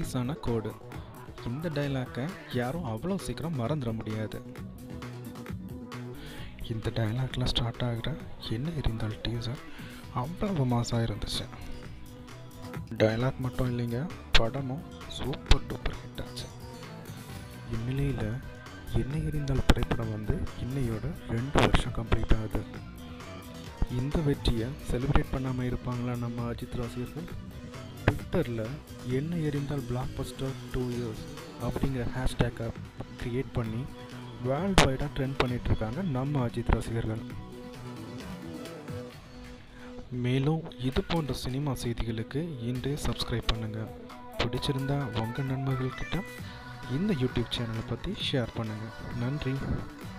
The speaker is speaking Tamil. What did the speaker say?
ஃபேமஸான கோடு இந்த டைலாக்கை யாரும் அவ்வளோ சீக்கிரம் மறந்துட முடியாது இந்த டைலாக்லாம் ஸ்டார்ட் ஆகிற என்ன எரிந்தால் டீசர் அவ்வளவு மாசாக இருந்துச்சு டைலாக் மட்டும் இல்லைங்க படமும் சூப்பர் டூப்பர் ஹிட் ஆச்சு இந்நிலையில் என்ன எரிந்தால் திரைப்படம் வந்து இன்னையோட ரெண்டு வருஷம் கம்ப்ளீட் ஆகுது இந்த வெற்றியை செலிப்ரேட் பண்ணாமல் இருப்பாங்களா நம்ம அஜித் ரசிகர்கள் ட்விட்டரில் என்ன எரிந்தால் பிளாக் பஸ்டர் டூ இயர்ஸ் அப்படிங்கிற ஹேஷ்டேக்கை க்ரியேட் பண்ணி வேர்ல்டு வைடாக ட்ரெண்ட் பண்ணிட்டு இருக்காங்க நம்ம அஜித் ரசிகர்கள் மேலும் இது போன்ற சினிமா செய்திகளுக்கு இன்றே சப்ஸ்கிரைப் பண்ணுங்கள் பிடிச்சிருந்தா உங்கள் நண்பர்கள்கிட்ட இந்த யூடியூப் சேனலை பற்றி ஷேர் பண்ணுங்கள் நன்றி